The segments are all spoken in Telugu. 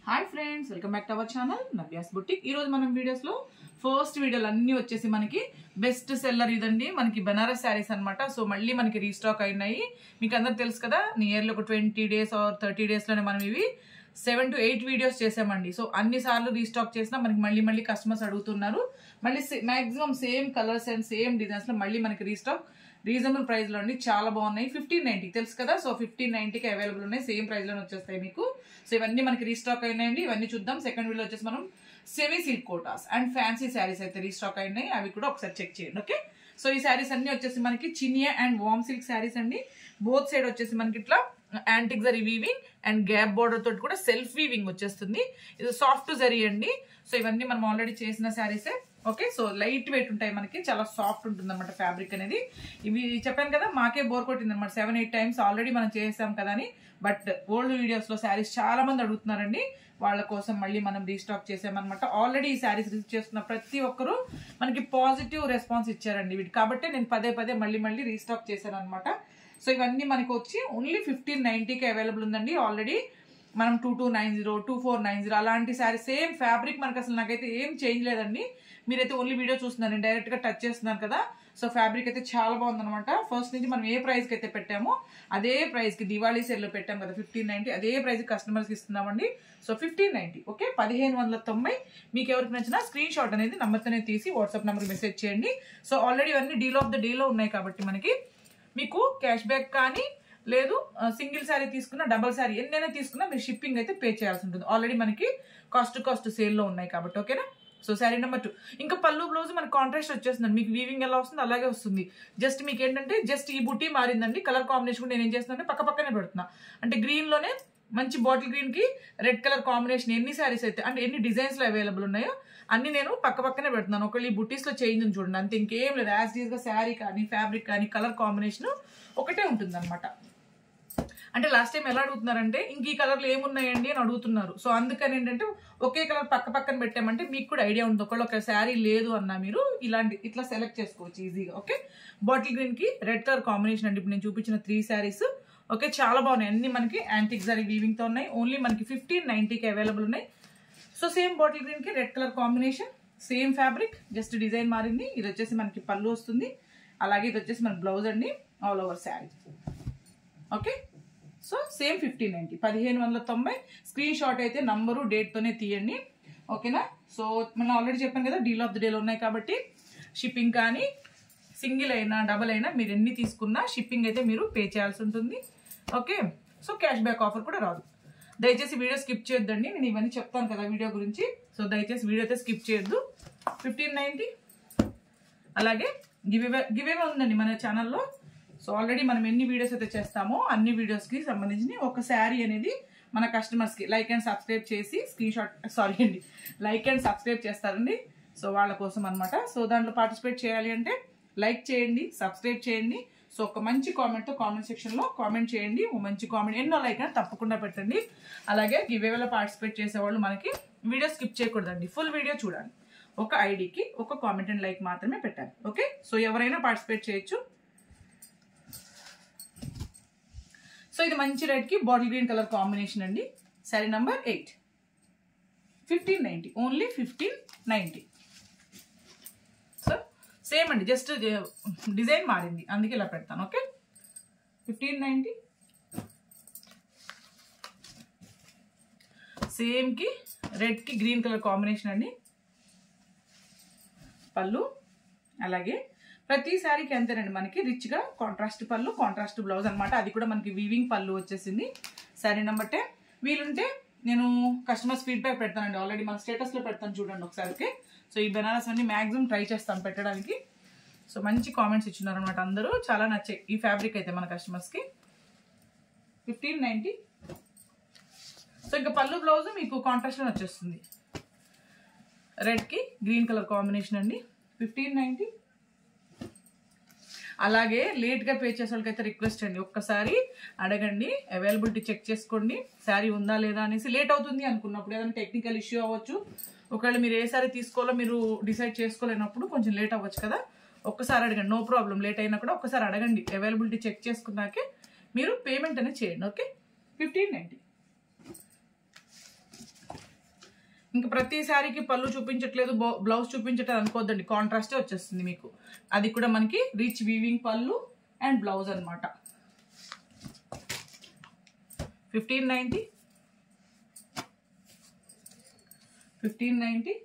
hi friends welcome back to our channel Navya's boutique ఈ రోజు మనం వీడియోస్ లో ఫస్ట్ వీడియోలు అన్ని వచ్చేసి మనకి బెస్ట్ సెల్లర్ ఇదండి మనకి బనారస్ శారీస్ అన్నమాట సో మళ్ళీ మనకి రీస్టాక్ అయినాయి మీకు అందరికి తెలుసు కదా నియర్లీ ఒక twenty days or thirty days లోనే మనం ఇవి సెవెన్ టు ఎయిట్ వీడియోస్ చేసామండి సో అన్ని సార్లు రీస్టాక్ చేసినా మనకి మళ్ళీ మళ్ళీ కస్టమర్స్ అడుగుతున్నారు మళ్ళీ maximum same colours and same designs లో మళ్ళీ మనకి రీస్టాక్ రీజనబుల్ ప్రైస్ లో అండి చాలా బాగున్నాయి ఫిఫ్టీన్ నైన్టీ తెలుసు కదా సో ఫిఫ్టీన్ నైన్టీకి అవైలబుల్ ఉన్నాయి సేమ్ ప్రైస్ లోనే వచ్చేస్తాయి మీకు సో ఇవన్నీ మనకి రీస్టాక్ అయినాయండి ఇవన్నీ చూద్దాం సెకండ్ వీడియో వచ్చేసి మనం semi silk kotas and fancy saris అయితే రీస్టాక్ అయినాయి అవి కూడా ఒకసారి చెక్ చేయండి ఓకే సో ఈ శారీస్ అన్ని వచ్చేసి మనకి చినియా అండ్ వామ్ సిల్క్ శారీస్ అండి బోత్ సైడ్ వచ్చేసి మనకి ఇట్లా antique zari weaving and gap border తోటి కూడా సెల్ఫ్ వీవింగ్ వచ్చేస్తుంది ఇది సాఫ్ట్ జరీ అండి సో ఇవన్నీ మనం ఆల్రెడీ చేసిన శారీసే ఓకే సో లైట్ వెయిట్ ఉంటాయి మనకి చాలా సాఫ్ట్ ఉంటుంది అనమాట ఫ్యాబ్రిక్ అనేది ఇవి చెప్పాను కదా మాకే బోర్ కొట్టింది అనమాట సెవెన్ ఎయిట్ టైమ్స్ ఆల్రెడీ మనం చేసాం కదా అని బట్ ఓల్డ్ వీడియోస్ లో శారీస్ చాలా మంది అడుగుతున్నారండి వాళ్ళ కోసం మళ్ళీ మనం రీస్టాక్ చేసామన్నమాట ఆల్రెడీ ఈ శారీస్ రిసీవ్ చేసుకున్న ప్రతి ఒక్కరు మనకి పాజిటివ్ రెస్పాన్స్ ఇచ్చారండి వీటి కాబట్టి నేను పదే పదే మళ్ళీ మళ్ళీ రీస్టాక్ చేశాను అనమాట సో ఇవన్నీ మనకి వచ్చి ఓన్లీ ఫిఫ్టీన్ నైన్టీకి అవైలబుల్ ఉందండి ఆల్రెడీ మనం two two nine zero two four nine zero అలాంటి శారీ సేమ్ ఫ్యాబ్రిక్ మనకి అసలు నాకైతే ఏం చేంజ్ లేదండి మీరైతే ఓన్లీ వీడియో చూస్తున్నారు నేను డైరెక్ట్ గా టచ్ చేస్తున్నాను కదా సో ఫ్యాబ్రిక్ అయితే చాలా బాగుందన్నమాట ఫస్ట్ నుంచి మనం ఏ ప్రైస్ కి అయితే పెట్టామో అదే ప్రైస్ కి దివాళీ సేల్ లో పెట్టాం కదా ఫిఫ్టీన్ నైన్టీ అదే ప్రైస్ కస్టమర్స్ కి ఇస్తున్నామండి సో ఫిఫ్టీన్ నైన్టీ ఓకే పదిహేను వందల తొంభై మీకు ఎవరికి నచ్చినా స్క్రీన్ షాట్ అనేది నంబర్తోనే తీసి వాట్సాప్ నెంబర్ మెసేజ్ చేయండి సో ఆల్రెడీ ఇవన్నీ డీల్ ఆఫ్ ద డేలో ఉన్నాయి కాబట్టి మనకి మీకు క్యాష్ బ్యాక్ కానీ లేదు సింగిల్ శారీ తీసుకున్నా డబల్ శారీ ఎన్నైనా తీసుకున్నా మీరు షిప్పింగ్ అయితే పే చేయాల్సి ఉంటుంది ఆల్రెడీ మనకి కాస్ట్ కాస్ట్ సేల్లో ఉన్నాయి కాబట్టి ఓకేనా సో శారీ నెంబర్ టూ ఇంకా పళ్ళు బ్లౌజ్ మనకి కాంట్రాస్ట్ వచ్చేస్తుంది మీకు వీవింగ్ ఎలా వస్తుంది అలాగే వస్తుంది జస్ట్ మీకు ఏంటంటే జస్ట్ ఈ బుట్టి మారిందండి కలర్ కాంబినేషన్ కూడా నేను ఏం చేస్తున్నానంటే పక్క పక్కనే పెడుతున్నా అంటే గ్రీన్ లోనే మంచి బాటిల్ గ్రీన్ కి రెడ్ కలర్ కాంబినేషన్ ఎన్ని శారీస్ అయితే అంటే ఎన్ని డిజైన్స్ లో అవైలబుల్ ఉన్నాయో అన్ని నేను పక్క పక్కనే పెడుతున్నాను ఒకళ్ళు ఈ బుట్టీస్ లో చేంజ్ ఉంది చూడండి అంతే ఇంకేం లేదు యాజ్ డీస్ గా శారీ కానీ ఫ్యాబ్రిక్ కానీ కలర్ కాంబినేషన్ ఒకటే ఉంటుంది అనమాట అంటే లాస్ట్ టైం ఎలా అడుగుతున్నారంటే ఇంక ఈ కలర్లు ఏమున్నాయండి అని అడుగుతున్నారు సో అందుకని ఏంటంటే ఒకే కలర్ పక్క పక్కన పెట్టామంటే మీకు కూడా ఐడియా ఉంటుంది ఒకళ్ళు ఒక శారీ లేదు అన్నా మీరు ఇలాంటి ఇట్లా సెలెక్ట్ చేసుకోవచ్చు ఈజీగా ఓకే బాటిల్ గ్రీన్ కి రెడ్ కలర్ కాంబినేషన్ అండి ఇప్పుడు నేను చూపించిన త్రీ శారీస్ ఓకే చాలా బాగున్నాయి అన్ని మనకి యాంటిక్ జరీ వీవింగ్ తో ఉన్నాయి ఓన్లీ మనకి ఫిఫ్టీన్ నైన్టీకి అవైలబుల్ ఉన్నాయి సో సేమ్ బాటిల్ గ్రీన్ కి red colour combination same fabric just design మారింది ఇది వచ్చేసి మనకి పళ్ళు వస్తుంది అలాగే ఇది వచ్చేసి మన బ్లౌజ్ అండి all over sari okay so same fifteen ninety పదిహేను వందల తొంభై స్క్రీన్ షాట్ అయితే నంబరు డేట్తోనే తీయండి ఓకేనా సో మనం ఆల్రెడీ చెప్పాను కదా డీల్ ఆఫ్ ది డేలో ఉన్నాయి కాబట్టి షిప్పింగ్ కానీ సింగిల్ అయినా డబల్ అయినా మీరు ఎన్ని తీసుకున్నా షిప్పింగ్ అయితే మీరు పే చేయాల్సి ఉంటుంది okay so cash back offer కూడా రాదు దయచేసి వీడియో స్కిప్ చేయొద్దండి నేను ఇవన్నీ చెప్తాను కదా వీడియో గురించి సో దయచేసి వీడియో అయితే స్కిప్ చేయొద్దు ఫిఫ్టీన్ నైన్టీ అలాగే గివ్ గివ్ ఉందండి మన ఛానల్లో సో ఆల్రెడీ మనం ఎన్ని వీడియోస్ అయితే చేస్తామో అన్ని వీడియోస్కి సంబంధించి ఒక శారీ అనేది మన కస్టమర్స్కి లైక్ అండ్ సబ్స్క్రైబ్ చేసి స్క్రీన్ షాట్ సారీ అండి లైక్ అండ్ సబ్స్క్రైబ్ చేస్తారండి సో వాళ్ళ కోసం అనమాట సో దాంట్లో పార్టిసిపేట్ చేయాలి అంటే లైక్ చేయండి సబ్స్క్రైబ్ చేయండి సో ఒక మంచి కామెంట్తో కామెంట్ సెక్షన్లో కామెంట్ చేయండి ఓ మంచి కామెంట్ ఎన్నో లైక్ అని తప్పకుండా పెట్టండి అలాగే గివేవేలో పార్టిసిపేట్ చేసేవాళ్ళు మనకి వీడియో స్కిప్ చేయకూడదండి ఫుల్ వీడియో చూడాలి ఒక ఐడికి ఒక కామెంట్ అండ్ లైక్ మాత్రమే పెట్టాలి ఓకే సో ఎవరైనా పార్టిసిపేట్ చేయొచ్చు సో ఇది మంచి రెడ్ కి బాటిల్ గ్రీన్ కలర్ కాంబినేషన్ అండి sari number eight fifteen ninety only fifteen ninety so same అండి జస్ట్ డిజైన్ మారింది అందుకే ఇలా పెడతాను ఓకే ఫిఫ్టీన్ నైంటీ సేమ్ కి రెడ్ కి గ్రీన్ కలర్ కాంబినేషన్ అండి పళ్ళు అలాగే ప్రతి శారీకి అంతేనండి మనకి రిచ్గా కాంట్రాస్ట్ పళ్ళు కాంట్రాస్ట్ బ్లౌజ్ అనమాట అది కూడా మనకి వీవింగ్ పళ్ళు వచ్చేసింది శారీ నెంబర్ టెన్ వీలుంటే నేను కస్టమర్స్ ఫీడ్బ్యాక్ పెడతానండి ఆల్రెడీ మన స్టేటస్లో పెడతాను చూడండి ఒకసారి ఓకే సో ఈ బెనారస్ అన్ని మ్యాక్సిమం ట్రై చేస్తాను పెట్టడానికి సో మంచి కామెంట్స్ ఇచ్చినారు అనమాట అందరూ చాలా నచ్చాయి ఈ ఫ్యాబ్రిక్ అయితే మన కస్టమర్స్కి ఫిఫ్టీన్ నైంటీ సో ఇంకా పళ్ళు బ్లౌజ్ మీకు కాంట్రాస్ట్లో వచ్చేస్తుంది రెడ్కి గ్రీన్ కలర్ కాంబినేషన్ అండి ఫిఫ్టీన్ నైంటీ అలాగే లేట్గా పే చేసే వాళ్ళకైతే రిక్వెస్ట్ అండి ఒక్కసారి అడగండి అవైలబిలిటీ చెక్ చేసుకోండి శారీ ఉందా లేదా అనేసి లేట్ అవుతుంది అనుకున్నప్పుడు ఏదైనా టెక్నికల్ ఇష్యూ అవ్వచ్చు ఒకవేళ మీరు ఏ సారీ తీసుకోవాలో మీరు డిసైడ్ చేసుకోలేనప్పుడు కొంచెం లేట్ అవ్వచ్చు కదా ఒక్కసారి అడగండి నో ప్రాబ్లం లేట్ అయినా కూడా ఒక్కసారి అడగండి అవైలబిలిటీ చెక్ చేసుకున్నాకే మీరు పేమెంట్ అనేది చేయండి ఓకే ఫిఫ్టీన్ నైంటీ ఇంకా ప్రతి శారీకి పళ్ళు చూపించట్లేదు బో- బ్లౌజ్ చూపించట్లేదు అనుకోవద్దండి కాంట్రాస్టే వచ్చేస్తుంది మీకు అది కూడా మనకి rich weaving pallu and blouse అన్నమాట fifteen ninety fifteen ninety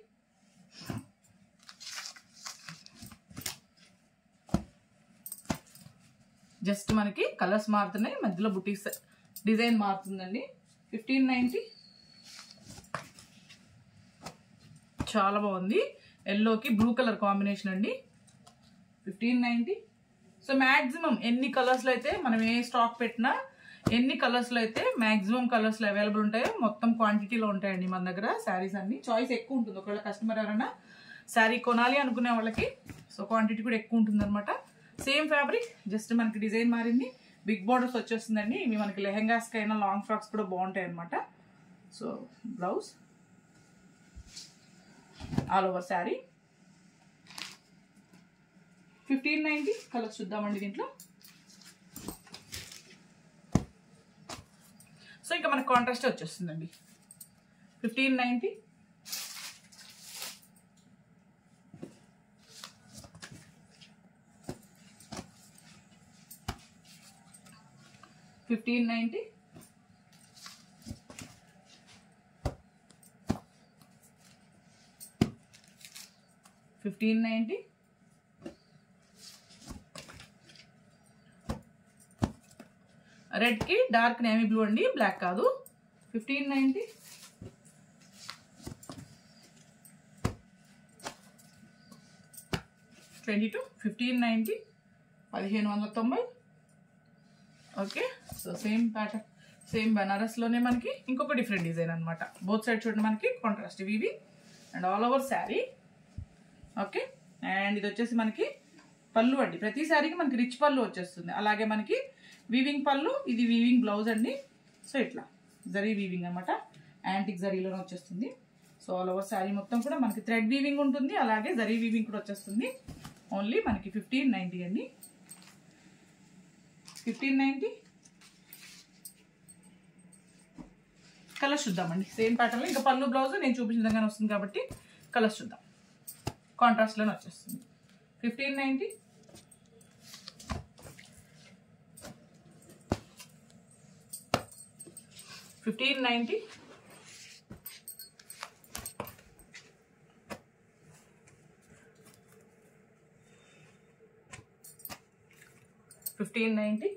just మనకి కలర్స్ మారుతున్నాయి మధ్యలో బుటీస్ డిజైన్ మారుతుందండి ఫిఫ్టీన్ నైంటీ చాలా బాగుంది ఎల్లోకి బ్లూ కలర్ కాంబినేషన్ అండి ఫిఫ్టీన్ నైంటీ సో మ్యాక్సిమం ఎన్ని కలర్స్లో అయితే మనం ఏ స్టాక్ పెట్టినా ఎన్ని కలర్స్లో అయితే మ్యాక్సిమం కలర్స్లో అవైలబుల్ ఉంటాయో మొత్తం క్వాంటిటీలో ఉంటాయండి మన దగ్గర శారీస్ అన్ని చాయిస్ ఎక్కువ ఉంటుంది ఒకవేళ కస్టమర్ ఎవరైనా శారీ కొనాలి అనుకునే వాళ్ళకి సో క్వాంటిటీ కూడా ఎక్కువ ఉంటుంది అనమాట సేమ్ ఫ్యాబ్రిక్ జస్ట్ మనకి డిజైన్ మారింది బిగ్ బార్డర్స్ వచ్చేస్తుందండి ఇవి మనకి లెహెంగాస్కి అయినా లాంగ్ ఫ్రాక్స్ కూడా బాగుంటాయి అనమాట so blouse all over sari fifteen ninety colours చూద్దామండి దీంట్లో సో ఇంకా మనకు కాంట్రాస్ట్ వచ్చేస్తుందండి fifteen ninety fifteen ninety fifteen ninety రెడ్కి డార్క్ నేవీ బ్లూ అండి బ్లాక్ కాదు fifteen ninety twenty two fifteen ninety పదిహేను వందల తొంభై okay so same pattern same బనారస్లోనే మనకి ఇంకొక డిఫరెంట్ డిజైన్ అనమాట బోత్ సైడ్ చూడండి మనకి కాంట్రాస్ట్ ఇవి and all over sari okay and ఇది వచ్చేసి మనకి పళ్ళు అండి ప్రతి శారీకి మనకి రిచ్ పళ్ళు వచ్చేస్తుంది అలాగే మనకి వీవింగ్ పళ్ళు ఇది వీవింగ్ బ్లౌజ్ అండి సో ఇట్లా జరీ వీవింగ్ అనమాట యాంటిక్ జరీలోనే వచ్చేస్తుంది సో ఆల్ ఓవర్ శారీ మొత్తం కూడా మనకి థ్రెడ్ వీవింగ్ ఉంటుంది అలాగే జరీ వీవింగ్ కూడా వచ్చేస్తుంది ఓన్లీ మనకి ఫిఫ్టీన్ నైంటీ అండి ఫిఫ్టీన్ నైంటీ కలర్స్ చూద్దామండి సేమ్ ప్యాటర్న్లో ఇంకా పళ్ళు బ్లౌజ్ నేను చూపించిన విధంగానే వస్తుంది కాబట్టి కలర్స్ చూద్దాం కాంట్రాస్ట్లోనే వచ్చేస్తుంది fifteen ninety fifteen ninety fifteen ninety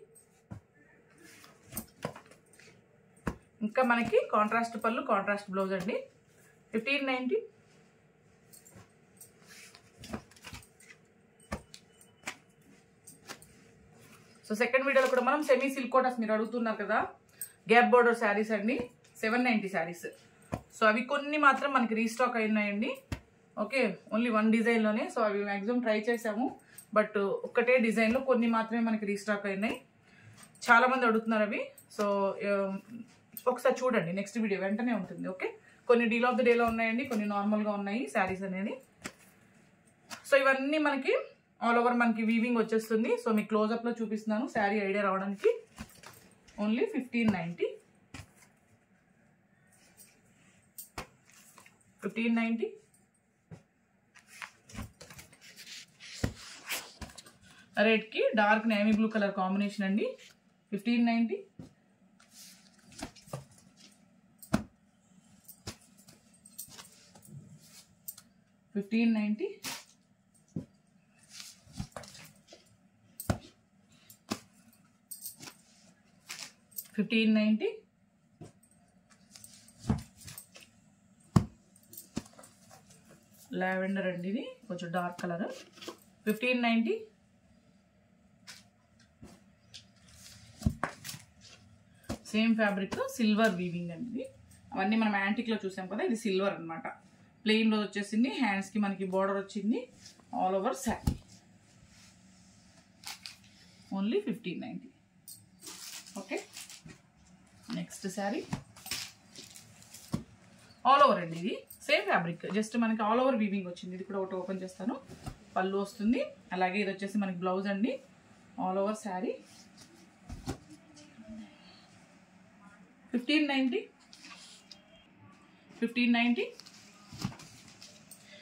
ఇంకా మనకి కాంట్రాస్ట్ పళ్ళు కాంట్రాస్ట్ బ్లౌజ్ అండి ఫిఫ్టీన్ నైంటీ సో సెకండ్ వీడియోలో కూడా మనం సెమీ సిల్క్ కోటాస్ మీరు అడుగుతున్నారు కదా గ్యాప్ బోర్డర్ శారీస్ అండి సెవెన్ నైంటీ శారీస్ సో అవి కొన్ని మాత్రం మనకి రీస్టాక్ అయినాయండి ఓకే ఓన్లీ వన్ డిజైన్లోనే సో అవి మ్యాక్సిమం ట్రై చేసాము బట్ ఒక్కటే డిజైన్లో కొన్ని మాత్రమే మనకి రీస్టాక్ అయినాయి చాలా మంది అడుగుతున్నారు అవి సో um, ఒకసారి చూడండి నెక్స్ట్ వీడియో వెంటనే ఉంటుంది ఓకే కొన్ని డీల్ ఆఫ్ ద డేలో ఉన్నాయండి కొన్ని నార్మల్గా ఉన్నాయి శారీస్ అనేది సో ఇవన్నీ మనకి ఆల్ ఓవర్ మనకి వీవింగ్ వచ్చేస్తుంది సో మీకు క్లోజప్లో చూపిస్తున్నాను శారీ ఐడియా రావడానికి only fifteen ninety fifteen ninety రెడ్కి dark navy blue colour combination అండి fifteen ninety fifteen ninety fifteen ninety lavender అండి ఇది కొంచెం dark colour fifteen ninety same fabric silver weaving అండి ఇది అవన్నీ మనం యాంటిక్లో చూసాం కదా ఇది సిల్వర్ అనమాట ప్లెయిన్లో వచ్చేసింది హ్యాండ్స్కి మనకి బార్డర్ వచ్చింది all over sari only fifteen ninety okay next sari all over అండి ఇది సేమ్ ఫ్యాబ్రిక్ జస్ట్ మనకి ఆల్ ఓవర్ వీవింగ్ వచ్చింది ఇది కూడా ఒకటి ఓపెన్ చేస్తాను పళ్ళు వస్తుంది అలాగే ఇది వచ్చేసి మనకి బ్లౌజ్ అండి all over sari fifteen ninety fifteen ninety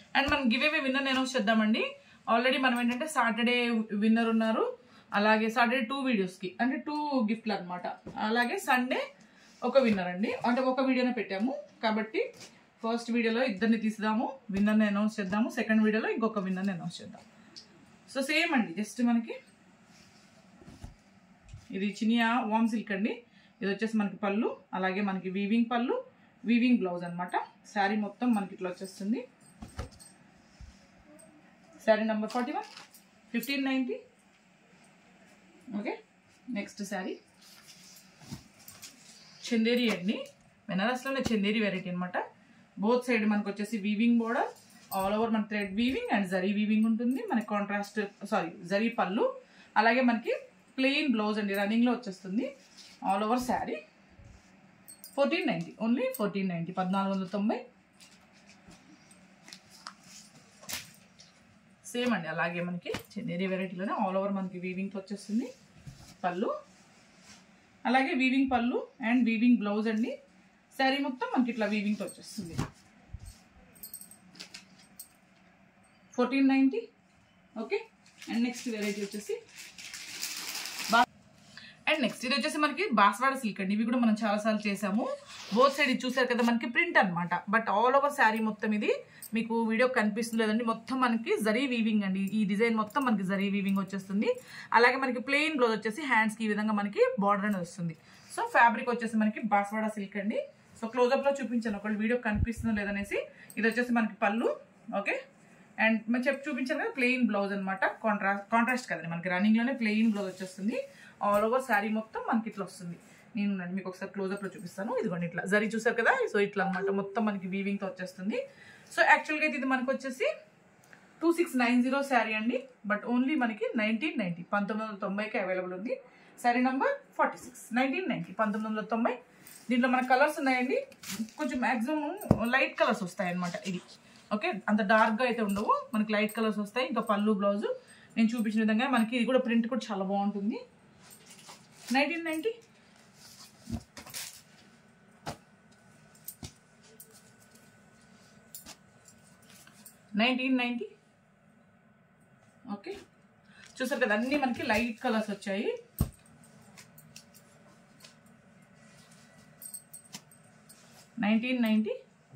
and మనం గివ్ అవే విన్నర్ అనౌన్స్ చేద్దామండి ఆల్రెడీ మనం ఏంటంటే సాటర్డే విన్నర్ ఉన్నారు అలాగే సాటర్డే టూ వీడియోస్కి అంటే టూ గిఫ్ట్లు అనమాట అలాగే సండే ఒక విన్నర్ అండి అంటే ఒక వీడియోనే పెట్టాము కాబట్టి ఫస్ట్ వీడియోలో ఇద్దరిని తీసిదాము విన్నర్ని అనౌన్స్ చేద్దాము సెకండ్ వీడియోలో ఇంకొక విన్నర్ని అనౌన్స్ చేద్దాం సో సేమ్ అండి జస్ట్ మనకి ఇది చినియా వామ్ సిల్క్ అండి ఇది వచ్చేసి మనకి పళ్ళు అలాగే మనకి వీవింగ్ పళ్ళు వీవింగ్ బ్లౌజ్ అనమాట శారీ మొత్తం మనకి ఇట్లా వచ్చేస్తుంది sari number forty one fifteen ninety okay next sari Chanderi అండి బెనారస్లోనే చందేరి వెరైటీ అనమాట బోత్ సైడ్ మనకు వచ్చేసి వీవింగ్ బోర్డర్ ఆల్ ఓవర్ మన thread weaving and zari weaving ఉంటుంది మనకి కాంట్రాస్ట్ సారీ జరీ పళ్ళు అలాగే మనకి ప్లెయిన్ బ్లౌజ్ అండి రన్నింగ్లో వచ్చేస్తుంది all over sari fourteen ninety only fourteen ninety పద్నాలుగు వందల తొంభై సేమ్ అండి అలాగే మనకి చందేరి వెరైటీలోనే ఆల్ ఓవర్ మనకి వీవింగ్తో వచ్చేస్తుంది పళ్ళు అలాగే weaving pallu and weaving blouse అండి శారీ మొత్తం మనకి ఇట్లా వీవింగ్తో వచ్చేస్తుంది fourteen ninety okay and next variety వచ్చేసి అండ్ నెక్స్ట్ ఇది వచ్చేసి మనకి బాస్వాడ సిల్క్ అండి ఇవి కూడా మనం చాలాసార్లు చేసాము బోత్ సైడ్ ఇది చూసారు కదా మనకి ప్రింట్ అనమాట బట్ ఆల్ ఓవర్ శారీ మొత్తం ఇది మీకు వీడియో కనిపిస్తుంది లేదండి మొత్తం మనకి జరీ వీవింగ్ అండి ఈ డిజైన్ మొత్తం మనకి జరీ వీవింగ్ వచ్చేస్తుంది అలాగే మనకి ప్లెయిన్ బ్లౌజ్ వచ్చేసి హ్యాండ్స్కి ఈ విధంగా మనకి బార్డర్ అనేది వస్తుంది సో ఫ్యాబ్రిక్ వచ్చేసి మనకి బాస్వాడ సిల్క్ అండి సో క్లోజప్లో చూపించాను ఒకళ్ళు వీడియో కనిపిస్తుందో లేదనేసి ఇది వచ్చేసి మనకి పళ్ళు ఓకే అండ్ మనం చెప్పి చూపించాను కదా ప్లెయిన్ బ్లౌజ్ అనమాట కాంట్రాస్ట్ కాంట్రాస్ట్ కదండి మనకి రన్నింగ్లోనే ప్లెయిన్ బ్లౌజ్ వచ్చేస్తుంది ఆల్ ఓవర్ శారీ మొత్తం మనకి ఇట్లా వస్తుంది నేను ఉండండి మీకు ఒకసారి క్లోజప్లో చూపిస్తాను ఇదిగోండి ఇట్లా జరీ చూసారు కదా సో ఇట్లా అనమాట మొత్తం మనకి వీవింగ్తో వచ్చేస్తుంది సో యాక్చువల్గా అయితే ఇది మనకు వచ్చేసి two six nine zero sari అండి బట్ ఓన్లీ మనకి నైన్టీన్ నైన్టీ పంతొమ్మిది వందల తొంభైకి అవైలబుల్ ఉంది sari number forty six nineteen ninety పంతొమ్మిది వందల తొంభై దీంట్లో మన కలర్స్ ఉన్నాయండి కొంచెం మ్యాక్సిమం లైట్ కలర్స్ వస్తాయి అనమాట ఇది ఓకే అంత డార్క్గా అయితే ఉండవు మనకి లైట్ కలర్స్ వస్తాయి ఇంకా పళ్ళు బ్లౌజ్ నేను చూపించిన విధంగా మనకి ఇది కూడా ప్రింట్ కూడా చాలా బాగుంటుంది nineteen ninety nineteen ninety okay చూసారు కదా అన్నీ మనకి లైట్ కలర్స్ వచ్చాయి nineteen ninety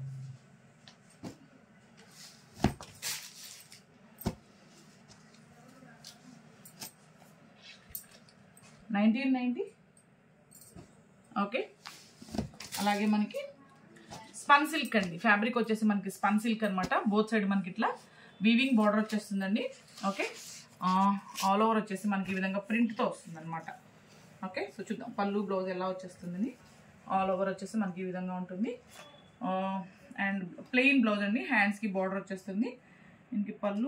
nineteen ninety okay అలాగే మనకి స్పన్ సిల్క్ అండి ఫ్యాబ్రిక్ వచ్చేసి మనకి స్పన్ సిల్క్ అనమాట బోత్ సైడ్ మనకి ఇట్లా వీవింగ్ బార్డర్ వచ్చేస్తుందండి ఓకే ఆల్ ఓవర్ వచ్చేసి మనకి ఈ విధంగా ప్రింట్తో వస్తుంది అనమాట ఓకే సో చూద్దాం పళ్ళు బ్లౌజ్ ఎలా వచ్చేస్తుందని ఆల్ ఓవర్ వచ్చేసి మనకి ఈ విధంగా ఉంటుంది అండ్ ప్లెయిన్ బ్లౌజ్ అండి హ్యాండ్స్కి బార్డర్ వచ్చేస్తుంది దీనికి పళ్ళు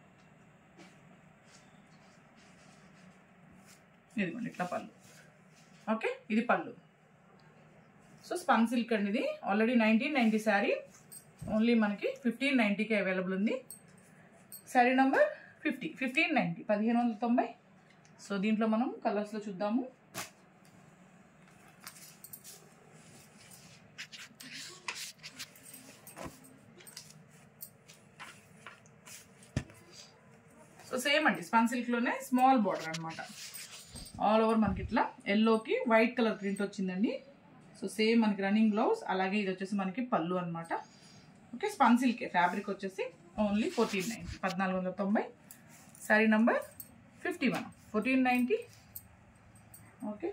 ఇదిగోండి ఇట్లా పళ్ళు ఓకే ఇది పళ్ళు సో స్పన్ సిల్క్ అండి ఇది already nineteen ninety sari only మనకి ఫిఫ్టీన్ నైంటీకి అవైలబుల్ ఉంది sari number fifty fifteen ninety పదిహేను వందల తొంభై సో దీంట్లో మనం కలర్స్లో చూద్దాము సో సేమ్ అండి స్పన్ సిల్క్లోనే స్మాల్ బార్డర్ అనమాట ఆల్ ఓవర్ మనకి ఇట్లా ఎల్లోకి వైట్ కలర్ ప్రింట్ వచ్చిందండి సో సేమ్ మనకి రన్నింగ్ బ్లౌజ్ అలాగే ఇది వచ్చేసి మనకి పళ్ళు అనమాట ఓకే స్పన్ సిల్కే ఫ్యాబ్రిక్ వచ్చేసి ఓన్లీ ఫోర్టీన్ నైంటీ పద్నాలుగు వందల తొంభై sari number fifty one fourteen ninety okay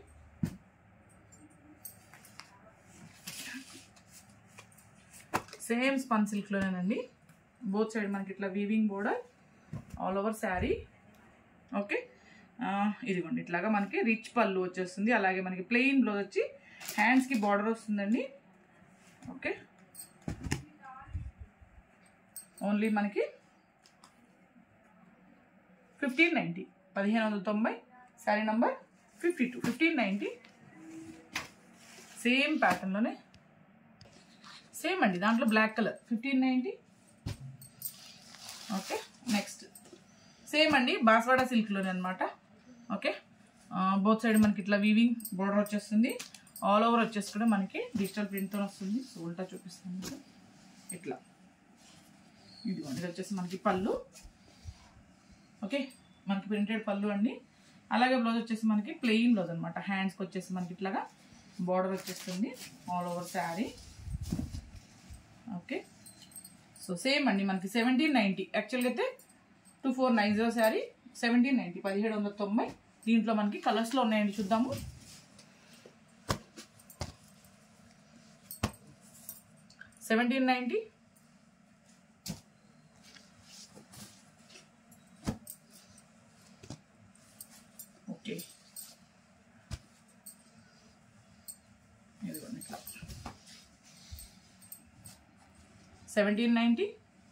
same spun సిల్క్లోనేనండి బోత్ సైడ్ మనకి ఇట్లా weaving border all over sari okay ఇదిగోండి ఇట్లాగా మనకి రిచ్ పళ్ళు వచ్చేస్తుంది అలాగే మనకి ప్లెయిన్ బ్లౌజ్ వచ్చి హ్యాండ్స్కి బార్డర్ వస్తుందండి ఓకే ఓన్లీ మనకి ఫిఫ్టీన్ నైంటీ పదిహేను వందల తొంభై sari number fifty two fifteen ninety same ప్యాటర్న్లోనే సేమ్ అండి దాంట్లో black colour fifteen ninety okay next same అండి బాస్వాడ సిల్క్లోనే అనమాట ఓకే బోత్ సైడ్ మనకి ఇట్లా వీవింగ్ బోర్డర్ వచ్చేస్తుంది ఆల్ ఓవర్ వచ్చేసి కూడా మనకి డిజిటల్ ప్రింట్తో వస్తుంది సో ఉల్టా చూపిస్తాను మీకు ఇట్లా ఇదిగోండి ఇది వచ్చేసి మనకి పళ్ళు ఓకే మనకి ప్రింటెడ్ పళ్ళు అండి అలాగే బ్లౌజ్ వచ్చేసి మనకి ప్లెయిన్ బ్లౌజ్ అనమాట హ్యాండ్స్కి వచ్చేసి మనకి ఇట్లాగా బార్డర్ వచ్చేస్తుంది all over sari okay so same అండి మనకి సెవెంటీన్ నైంటీ యాక్చువల్గా అయితే two four nine zero sari seventeen ninety పదిహేడు వందల తొంభై దీంట్లో మనకి కలర్స్లో ఉన్నాయండి చూద్దాము సెవెంటీన్ నైంటీ ఓకే ఇదిగోండి ఇట్లా seventeen ninety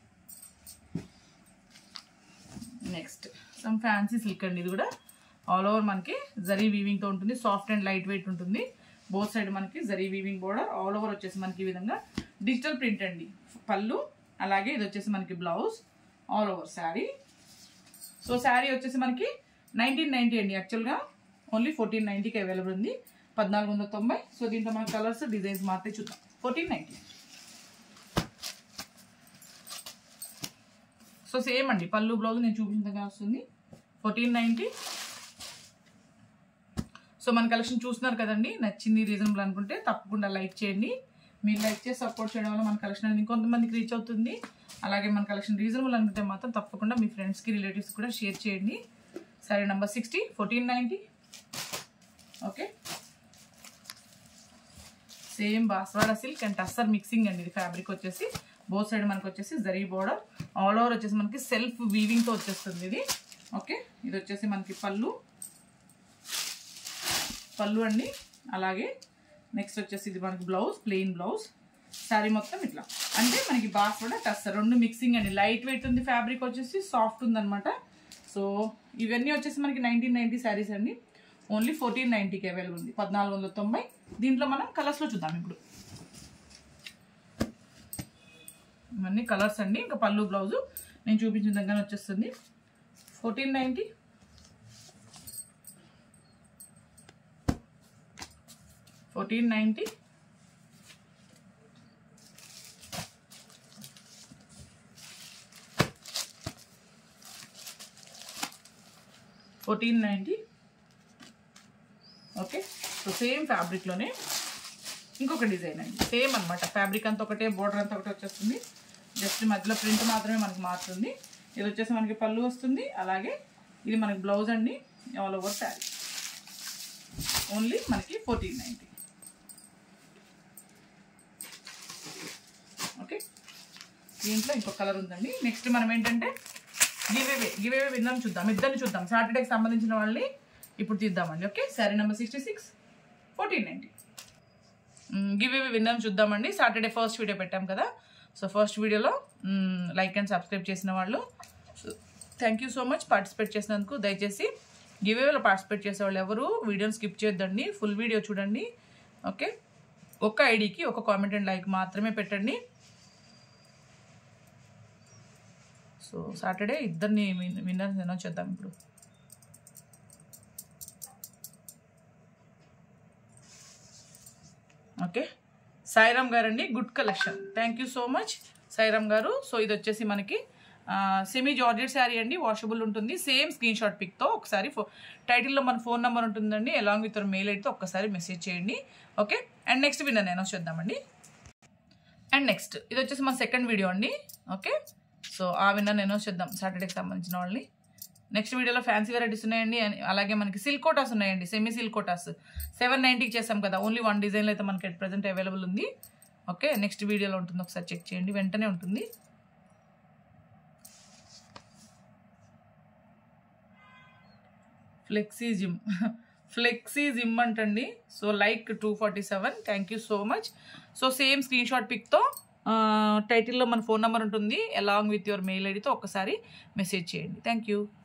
next some fancy silk అండి ఇది కూడా ఆల్ ఓవర్ మనకి జరీ వీవింగ్తో ఉంటుంది సాఫ్ట్ అండ్ లైట్ వెయిట్ ఉంటుంది బోత్ సైడ్ మనకి zari weaving border all over వచ్చేసి మనకి ఈ విధంగా డిజిటల్ ప్రింట్ అండి పళ్ళు అలాగే ఇది వచ్చేసి మనకి blouse all over sari so sari వచ్చేసి మనకి నైన్టీన్ నైన్టీ అండి యాక్చువల్గా ఓన్లీ ఫోర్టీన్ నైన్టీకి అవైలబుల్ ఉంది పద్నాలుగు వందల తొంభై సో దీంట్లో మన కలర్స్ డిజైన్స్ మాత్రమే చూద్దాం ఫోర్టీన్ నైన్టీ సో సేమ్ అండి పళ్ళు బ్లౌజ్ నేను చూపించగా వస్తుంది ఫోర్టీన్ నైంటీ సో మన కలెక్షన్ చూస్తున్నారు కదండి నచ్చింది రీజనబుల్ అనుకుంటే తప్పకుండా లైక్ చేయండి మీరు లైక్ చేసి సపోర్ట్ చేయడం వల్ల మన కలెక్షన్ అనేది ఇంకొంతమందికి రీచ్ అవుతుంది అలాగే మన కలెక్షన్ రీజనబుల్ అనుకుంటే మాత్రం తప్పకుండా మీ ఫ్రెండ్స్కి రిలేటివ్స్ కూడా షేర్ చేయండి సరే number sixty fourteen ninety okay same బాస్వాడ సిల్క్ అండ్ టస్సర్ మిక్సింగ్ అండి ఇది ఫ్యాబ్రిక్ వచ్చేసి బోత్ సైడ్ మనకి వచ్చేసి జరీ బోర్డర్ ఆల్ ఓవర్ వచ్చేసి మనకి సెల్ఫ్ వీవింగ్తో వచ్చేస్తుంది ఇది ఓకే ఇది వచ్చేసి మనకి పళ్ళు పళ్ళు అండి అలాగే నెక్స్ట్ వచ్చేసి ఇది మనకి బ్లౌజ్ ప్లెయిన్ బ్లౌజ్ శారీ మొత్తం ఇట్లా అంటే మనకి బాస్వాడ టస్సర్ రెండు మిక్సింగ్ అండి లైట్ వెయిట్ ఉంది ఫ్యాబ్రిక్ వచ్చేసి సాఫ్ట్ ఉందన్నమాట సో ఇవన్నీ వచ్చేసి మనకి నైన్టీన్ నైన్టీ శారీస్ అండి ఓన్లీ ఫోర్టీన్ నైంటీకి అవైలబుల్ ఉంది పద్నాలుగు వందల తొంభై దీంట్లో మనం కలర్స్లో చూద్దాం ఇప్పుడు ఇవన్నీ కలర్స్ అండి ఇంకా పళ్ళు బ్లౌజు నేను చూపించిన దగ్గర వచ్చేస్తుంది fourteen ninety fourteen ninety fourteen ninety okay so same ఫ్యాబ్రిక్లోనే ఇంకొక డిజైన్ అండి సేమ్ అనమాట ఫ్యాబ్రిక్ అంతా ఒకటే బోర్డర్ అంతా ఒకటే వచ్చేస్తుంది జస్ట్ మధ్యలో ప్రింట్ మాత్రమే మనకి మారుతుంది ఇది వచ్చేసి మనకి పళ్ళు వస్తుంది అలాగే ఇది మనకి బ్లౌజ్ అండి ఆల్ ఓవర్ శారీ ఓన్లీ మనకి ఫోర్టీన్ నైంటీ ఓకే దీంట్లో ఇంకో కలర్ ఉందండి నెక్స్ట్ మనం ఏంటంటే గివేవే గివేవే విందాం చూద్దాం ఇద్దరిని చూద్దాం సాటర్డేకి సంబంధించిన వాళ్ళని ఇప్పుడు తీద్దామండి okay sari number sixty six fourteen ninety giveaway విందాం చూద్దామండి సాటర్డే ఫస్ట్ వీడియో పెట్టాం కదా సో ఫస్ట్ వీడియోలో లైక్ అండ్ సబ్స్క్రైబ్ చేసిన వాళ్ళు thank you so much participate చేసినందుకు దయచేసి గివేవేలో పార్టిసిపేట్ చేసే వాళ్ళు ఎవరు వీడియోని స్కిప్ చేయొద్దండి ఫుల్ వీడియో చూడండి ఓకే ఒక్క ఐడికి ఒక కామెంట్ అండ్ లైక్ మాత్రమే పెట్టండి సో సాటర్డే ఇద్దరిని విన్నర్స్ అనౌన్స్ చేద్దాం ఇప్పుడు ఓకే సాయిరామ్ గారు అండి good collection thank you so much Sairam గారు సో ఇది వచ్చేసి మనకి సెమీ జార్జెట్ శారీ అండి వాషబుల్ ఉంటుంది సేమ్ స్క్రీన్ షాట్ పిక్తో ఒకసారి ఫో టైటిల్లో మన ఫోన్ నెంబర్ ఉంటుందండి అలాంగ్ విత్ మెయిల్ ఐడితో ఒక్కసారి మెసేజ్ చేయండి ఓకే అండ్ నెక్స్ట్ విన్నర్ నేను చూద్దామండి అండ్ నెక్స్ట్ ఇది వచ్చేసి మన సెకండ్ వీడియో అండి ఓకే సో ఆ విన్నర్ నేను చూద్దాం సాటర్డేకి సంబంధించిన వాళ్ళని నెక్స్ట్ వీడియోలో ఫ్యాన్సీ వెరైటీస్ ఉన్నాయండి and అలాగే మనకి సిల్క్ కోటాస్ ఉన్నాయండి సెమీ సిల్క్ కోటాస్ సెవెన్ నైంటీకి చేసాం కదా ఓన్లీ వన్ డిజైన్లో అయితే మనకి అట్ ప్రజెంట్ అవైలబుల్ ఉంది ఓకే నెక్స్ట్ వీడియోలో ఉంటుంది ఒకసారి చెక్ చేయండి వెంటనే ఉంటుంది ఫ్లెక్సీ జిమ్ ఫ్లెక్సీ జిమ్ అంటండి so like two forty seven thank you so much so same screen shot పిక్తో టైటిల్లో మన ఫోన్ నెంబర్ ఉంటుంది అలాంగ్ విత్ యువర్ మెయిల్ ఐడితో ఒక్కసారి మెసేజ్ చేయండి థ్యాంక్ యూ